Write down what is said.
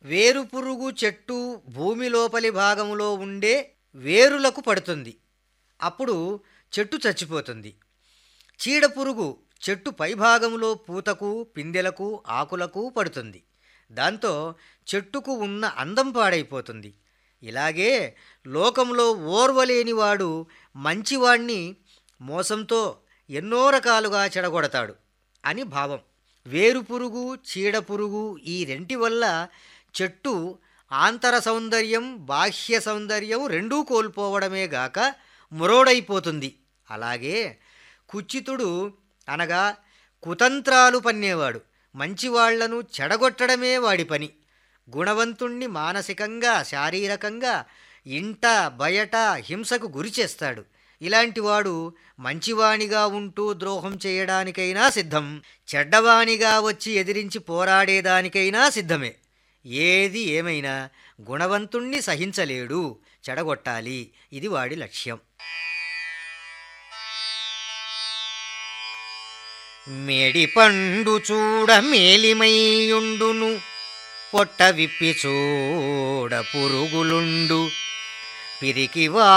వేరుపురుగు చెట్టు భూమి లోపలి భాగంలో ఉండే వేరులకు పడుతుంది అప్పుడు చెట్టు చచ్చిపోతుంది చీడపురుగు చెట్టు పైభాగంలో పూతకు పిందెలకు ఆకులకు పడుతుంది దాంతో చెట్టుకు ఉన్న అందం పాడైపోతుంది ఇలాగే లోకంలో ఓర్వలేనివాడు మంచివాణ్ణి మోసంతో ఎన్నో రకాలుగా చెడగొడతాడు అని భావం వేరుపురుగు చీడపురుగు ఈ రెంటి వల్ల చెట్టు ఆంతర సౌందర్యం బాహ్య సౌందర్యం రెండూ కోల్పోవడమే గాక మురోడైపోతుంది అలాగే కుచితుడు అనగా కుతంత్రాలు పన్నేవాడు మంచివాళ్లను చెడగొట్టడమే వాడి పని గుణవంతుణ్ణి మానసికంగా శారీరకంగా ఇంట బయట హింసకు గురి చేస్తాడు ఇలాంటివాడు మంచివానిగా ఉంటూ ద్రోహం చేయడానికైనా సిద్ధం చెడ్డవానిగా వచ్చి ఎదిరించి పోరాడేదానికైనా సిద్ధమే ఏది ఏమైనా గుణవంతుణ్ణి సహించలేడు చెడగొట్టాలి ఇది వాడి లక్ష్యం మేడి పండు చూడ మేలిమైయుండును పొట్ట విప్పి చూడ పురుగులుండు పిరికి